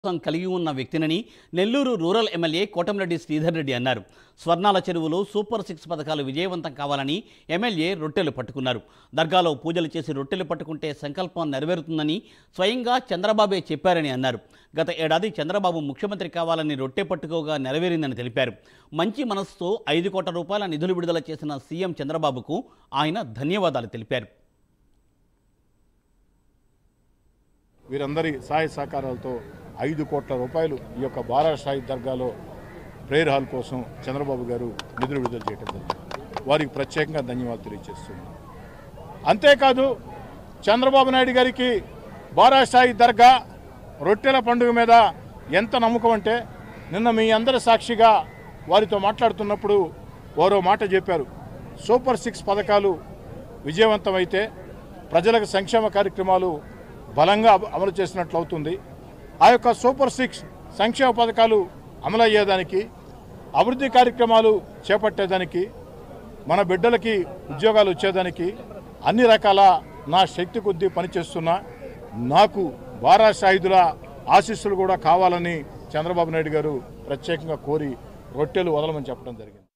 విశ్వాసం కలిగి ఉన్న వ్యక్తినని నెల్లూరు రూరల్ ఎమ్మెల్యే కోటంరెడ్డి శ్రీధర్ రెడ్డి అన్నారు స్వర్ణాల చెరువులో సూపర్ సిక్స్ పథకాలు విజయవంతం కావాలని ఎమ్మెల్యే రొట్టెలు పట్టుకున్నారు దర్గాలో పూజలు చేసి రొట్టెలు పట్టుకుంటే సంకల్పం నెరవేరుతుందని స్వయంగా చంద్రబాబే చెప్పారని అన్నారు గత ఏడాది చంద్రబాబు ముఖ్యమంత్రి కావాలని రొట్టె పట్టుకోగా నెరవేరిందని తెలిపారు మంచి మనస్సుతో ఐదు కోట్ల రూపాయల నిధులు విడుదల చేసిన సీఎం చంద్రబాబుకు ఆయన ధన్యవాదాలు తెలిపారు వీరందరి సహాయ సహకారాలతో ఐదు కోట్ల రూపాయలు ఈ యొక్క బారా షాహి దర్గాలో ప్రేయర్ హాల్ కోసం చంద్రబాబు గారు నిధులు విడుదల చేయడం జరిగింది వారికి ప్రత్యేకంగా ధన్యవాదాలు తెలియజేస్తున్నాను అంతేకాదు చంద్రబాబు నాయుడు గారికి బారా షాహి దర్గా రొట్టెల పండుగ మీద ఎంత నమ్మకం అంటే నిన్న మీ అందరి సాక్షిగా వారితో మాట్లాడుతున్నప్పుడు వారో మాట చెప్పారు సూపర్ సిక్స్ పథకాలు విజయవంతమైతే ప్రజలకు సంక్షేమ కార్యక్రమాలు బలంగా అమ- అమలు చేసినట్లు అవుతుంది ఆ యొక్క సూపర్ సిక్స్ సంక్షేమ పథకాలు అమలు అయ్యేదానికి అభివృద్ధి కార్యక్రమాలు చేపట్టేదానికి మన బిడ్డలకి ఉద్యోగాలు వచ్చేదానికి అన్ని రకాల నా శక్తి కొద్దీ పనిచేస్తున్నా నాకు బారా షాహిదుల ఆశీస్సులు కూడా కావాలని చంద్రబాబు నాయుడు గారు ప్రత్యేకంగా కోరి రొట్టెలు వదలమని చెప్పడం జరిగింది